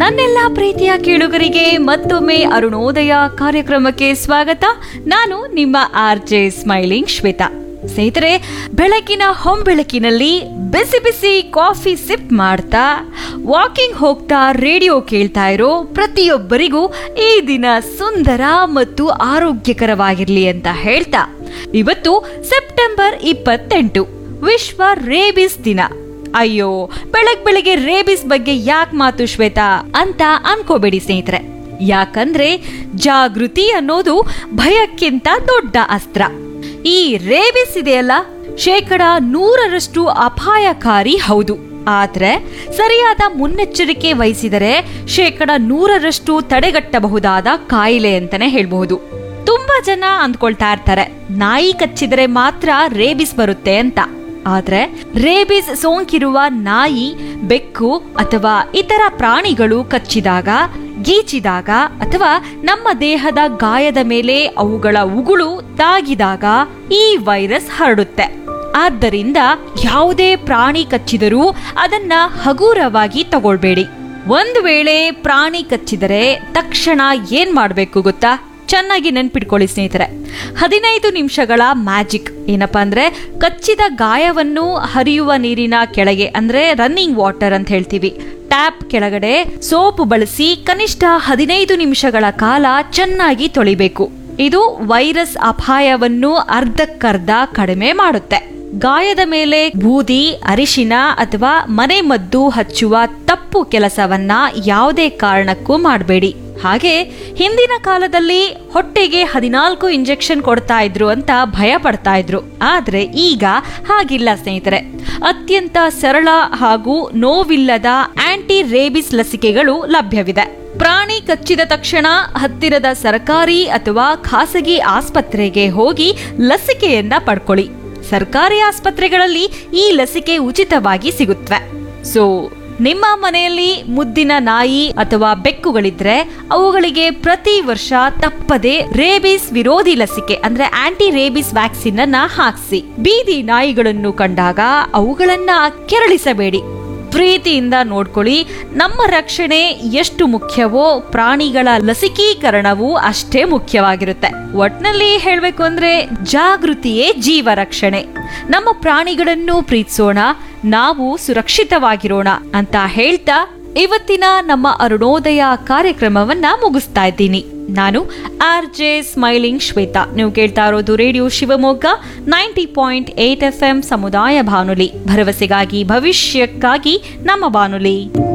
ನನ್ನೆಲ್ಲ ಪ್ರೀತಿಯ ಕೇಳುಗರಿಗೆ ಮತ್ತೊಮ್ಮೆ ಅರುಣೋದಯ ಕಾರ್ಯಕ್ರಮಕ್ಕೆ ಸ್ವಾಗತ ನಾನು ನಿಮ್ಮ ಆರ್ ಜೆ ಸ್ಮೈಲಿಂಗ್ ಶ್ವೇತಾ ಸ್ನೇಹಿತರೆ ಬೆಳಕಿನ ಹೊಂಬೆಳಕಿನಲ್ಲಿ ಬಿಸಿ ಬಿಸಿ ಕಾಫಿ ಸಿಪ್ ಮಾಡ್ತಾ ವಾಕಿಂಗ್ ಹೋಗ್ತಾ ರೇಡಿಯೋ ಕೇಳ್ತಾ ಇರೋ ಪ್ರತಿಯೊಬ್ಬರಿಗೂ ಈ ದಿನ ಸುಂದರ ಮತ್ತು ಆರೋಗ್ಯಕರವಾಗಿರ್ಲಿ ಅಂತ ಹೇಳ್ತಾ ಇವತ್ತು ಸೆಪ್ಟೆಂಬರ್ ಇಪ್ಪತ್ತೆಂಟು ವಿಶ್ವ ರೇಬಿಸ್ ದಿನ ಅಯ್ಯೋ ಬೆಳಗ್ ಬೆಳಗ್ಗೆ ರೇಬಿಸ್ ಬಗ್ಗೆ ಯಾಕೆ ಮಾತು ಶ್ವೇತಾ ಅಂತ ಅನ್ಕೋಬೇಡಿ ಸ್ನೇಹಿತರೆ ಯಾಕಂದ್ರೆ ಜಾಗೃತಿ ಅನ್ನೋದು ಭಯಕ್ಕಿಂತ ದೊಡ್ಡ ಅಸ್ತ್ರ ಈ ರೇಬಿಸ್ ಇದೆಯಲ್ಲ ಶೇಕಡ ನೂರರಷ್ಟು ಅಪಾಯಕಾರಿ ಹೌದು ಆದ್ರೆ ಸರಿಯಾದ ಮುನ್ನೆಚ್ಚರಿಕೆ ವಹಿಸಿದರೆ ಶೇಕಡ ನೂರರಷ್ಟು ತಡೆಗಟ್ಟಬಹುದಾದ ಕಾಯಿಲೆ ಅಂತಾನೆ ಹೇಳ್ಬಹುದು ತುಂಬಾ ಜನ ಅಂದ್ಕೊಳ್ತಾ ಇರ್ತಾರೆ ನಾಯಿ ಕಚ್ಚಿದರೆ ಮಾತ್ರ ರೇಬಿಸ್ ಬರುತ್ತೆ ಅಂತ ಆದ್ರೆ ರೇಬಿಸ್ ಸೋಂಕಿರುವ ನಾಯಿ ಬೆಕ್ಕು ಅಥವಾ ಇತರ ಪ್ರಾಣಿಗಳು ಕಚ್ಚಿದಾಗ ಗೀಚಿದಾಗ ಅಥವಾ ನಮ್ಮ ದೇಹದ ಗಾಯದ ಮೇಲೆ ಅವುಗಳ ಉಗುಳು ತಾಗಿದಾಗ ಈ ವೈರಸ್ ಹರಡುತ್ತೆ ಆದ್ದರಿಂದ ಯಾವುದೇ ಪ್ರಾಣಿ ಕಚ್ಚಿದರೂ ಅದನ್ನ ಹಗೂರವಾಗಿ ತಗೊಳ್ಬೇಡಿ ಒಂದು ವೇಳೆ ಪ್ರಾಣಿ ಕಚ್ಚಿದರೆ ತಕ್ಷಣ ಏನ್ ಮಾಡ್ಬೇಕು ಗೊತ್ತಾ ಚೆನ್ನಾಗಿ ನೆನ್ಪಿಟ್ಕೊಳ್ಳಿ ಸ್ನೇಹಿತರೆ ಹದಿನೈದು ನಿಮಿಷಗಳ ಮ್ಯಾಜಿಕ್ ಏನಪ್ಪಾ ಅಂದ್ರೆ ಕಚ್ಚಿದ ಗಾಯವನ್ನು ಹರಿಯುವ ನೀರಿನ ಕೆಳಗೆ ಅಂದ್ರೆ ರನ್ನಿಂಗ್ ವಾಟರ್ ಅಂತ ಹೇಳ್ತೀವಿ ಟ್ಯಾಪ್ ಕೆಳಗಡೆ ಸೋಪ್ ಬಳಸಿ ಕನಿಷ್ಠ ಹದಿನೈದು ನಿಮಿಷಗಳ ಕಾಲ ಚೆನ್ನಾಗಿ ತೊಳಿಬೇಕು ಇದು ವೈರಸ್ ಅಪಾಯವನ್ನು ಅರ್ಧಕ್ಕರ್ಧ ಕಡಿಮೆ ಮಾಡುತ್ತೆ ಗಾಯದ ಮೇಲೆ ಬೂದಿ ಅರಿಶಿನ ಅಥವಾ ಮನೆಮದ್ದು ಹಚ್ಚುವ ತಪ್ಪು ಕೆಲಸವನ್ನ ಯಾವುದೇ ಕಾರಣಕ್ಕೂ ಮಾಡಬೇಡಿ ಹಾಗೆ ಹಿಂದಿನ ಕಾಲದಲ್ಲಿ ಹೊಟ್ಟೆಗೆ ಹದಿನಾಲ್ಕು ಇಂಜೆಕ್ಷನ್ ಕೊಡ್ತಾ ಇದ್ರು ಅಂತ ಭಯ ಪಡ್ತಾ ಇದ್ರು ಆದ್ರೆ ಈಗ ಹಾಗಿಲ್ಲ ಸ್ನೇಹಿತರೆ ಅತ್ಯಂತ ಸರಳ ಹಾಗೂ ನೋವಿಲ್ಲದ ಆಂಟಿ ರೇಬಿಸ್ ಲಸಿಕೆಗಳು ಲಭ್ಯವಿದೆ ಪ್ರಾಣಿ ಕಚ್ಚಿದ ತಕ್ಷಣ ಹತ್ತಿರದ ಸರ್ಕಾರಿ ಅಥವಾ ಖಾಸಗಿ ಆಸ್ಪತ್ರೆಗೆ ಹೋಗಿ ಲಸಿಕೆಯನ್ನ ಪಡ್ಕೊಳ್ಳಿ ಸರ್ಕಾರಿ ಆಸ್ಪತ್ರೆಗಳಲ್ಲಿ ಈ ಲಸಿಕೆ ಉಚಿತವಾಗಿ ಸಿಗುತ್ತವೆ ಸೊ ನಿಮ್ಮ ಮನೆಯಲ್ಲಿ ಮುದ್ದಿನ ನಾಯಿ ಅಥವಾ ಬೆಕ್ಕುಗಳಿದ್ರೆ ಅವುಗಳಿಗೆ ಪ್ರತಿ ವರ್ಷ ತಪ್ಪದೆ ರೇಬಿಸ್ ವಿರೋಧಿ ಲಸಿಕೆ ಅಂದ್ರೆ ಆಂಟಿ ರೇಬಿಸ್ ವ್ಯಾಕ್ಸಿನ್ ಅನ್ನ ಹಾಕ್ಸಿ ಬೀದಿ ನಾಯಿಗಳನ್ನು ಕಂಡಾಗ ಅವುಗಳನ್ನ ಕೆರಳಿಸಬೇಡಿ ಪ್ರೀತಿಯಿಂದ ನೋಡ್ಕೊಳ್ಳಿ ನಮ್ಮ ರಕ್ಷಣೆ ಎಷ್ಟು ಮುಖ್ಯವೋ ಪ್ರಾಣಿಗಳ ಲಸಿಕೀಕರಣವೂ ಅಷ್ಟೇ ಮುಖ್ಯವಾಗಿರುತ್ತೆ ಒಟ್ನಲ್ಲಿ ಹೇಳ್ಬೇಕು ಅಂದ್ರೆ ಜಾಗೃತಿಯೇ ಜೀವ ರಕ್ಷಣೆ ನಮ್ಮ ಪ್ರಾಣಿಗಳನ್ನು ಪ್ರೀತಿಸೋಣ ನಾವು ಸುರಕ್ಷಿತವಾಗಿರೋಣ ಅಂತ ಹೇಳ್ತಾ ಇವತ್ತಿನ ನಮ್ಮ ಅರುಣೋದಯ ಕಾರ್ಯಕ್ರಮವನ್ನ ಮುಗಿಸ್ತಾ ಇದ್ದೀನಿ ನಾನು ಆರ್ ಜೆ ಸ್ಮೈಲಿಂಗ್ ಶ್ವೇತಾ ನೀವು ಕೇಳ್ತಾ ಇರೋದು radio Shivamogga ninety point eight F M ಸಮುದಾಯ ಬಾನುಲಿ ಭರವಸೆಗಾಗಿ ಭವಿಷ್ಯಕ್ಕಾಗಿ ನಮ್ಮ ಬಾನುಲಿ